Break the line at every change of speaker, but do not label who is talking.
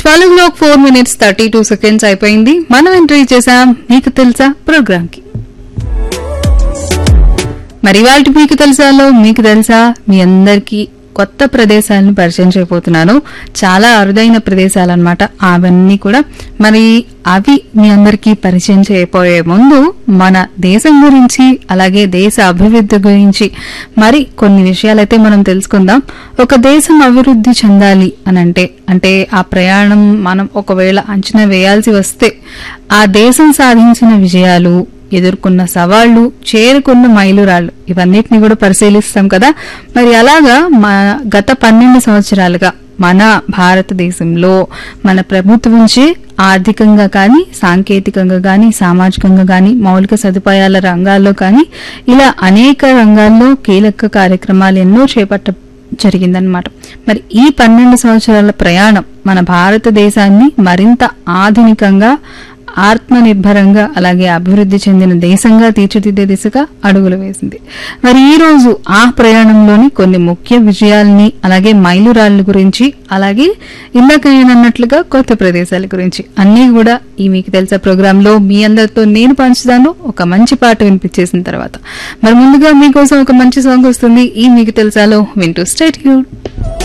twelve clock four minutes thirty two seconds అయిపోయింది మనం entry చేసాం మీకు తెలుసా ప్రోగ్రామ్ కి మరి ఇవాళ మీకు తెలుసాలో మీకు తెలుసా మీ అందరికీ కొత్త ప్రదేశాలను పరిచయం చేయబోతున్నాను చాలా అరుదైన ప్రదేశాలు అనమాట అవన్నీ కూడా మరి అవి మీ అందరికీ పరిచయం చేయబోయే ముందు మన దేశం గురించి అలాగే దేశ అభివృద్ధి గురించి మరి కొన్ని విషయాలైతే మనం తెలుసుకుందాం ఒక దేశం అభివృద్ధి చెందాలి అని అంటే అంటే ఆ ప్రయాణం మనం ఒకవేళ అంచనా వేయాల్సి వస్తే ఆ దేశం సాధించిన విజయాలు ఎదుర్కొన్న సవాళ్లు చేరుకున్న మైలురాళ్లు ఇవన్నిటిని కూడా పరిశీలిస్తాం కదా మరి అలాగా మా గత పన్నెండు సంవత్సరాలుగా మన భారతదేశంలో మన ప్రభుత్వం నుంచి ఆర్థికంగా కానీ సాంకేతికంగా కానీ సామాజికంగా కానీ మౌలిక సదుపాయాల రంగాల్లో కానీ ఇలా అనేక రంగాల్లో కీలక కార్యక్రమాలు ఎన్నో చేపట్ట జరిగిందనమాట మరి ఈ పన్నెండు సంవత్సరాల ప్రయాణం మన భారతదేశాన్ని మరింత ఆధునికంగా ఆత్మనిర్భరంగా అలాగే అభివృద్ధి చెందిన దేశంగా తీర్చిదిద్దే దిశగా అడుగులు వేసింది మరి ఈ రోజు ఆ ప్రయాణంలోని కొన్ని ముఖ్య విజయాల్ని అలాగే మైలురాళ్ల గురించి అలాగే ఇందాక నేను అన్నట్లుగా కొత్త ప్రదేశాల గురించి అన్నీ కూడా ఈ మీకు తెలుసా ప్రోగ్రామ్ లో మీ అందరితో నేను పంచుతాను ఒక మంచి పాట వినిపించేసిన తర్వాత మరి ముందుగా మీకోసం ఒక మంచి సాంగ్ వస్తుంది ఈ మీకు తెలుసాలో వింటూ స్టేట్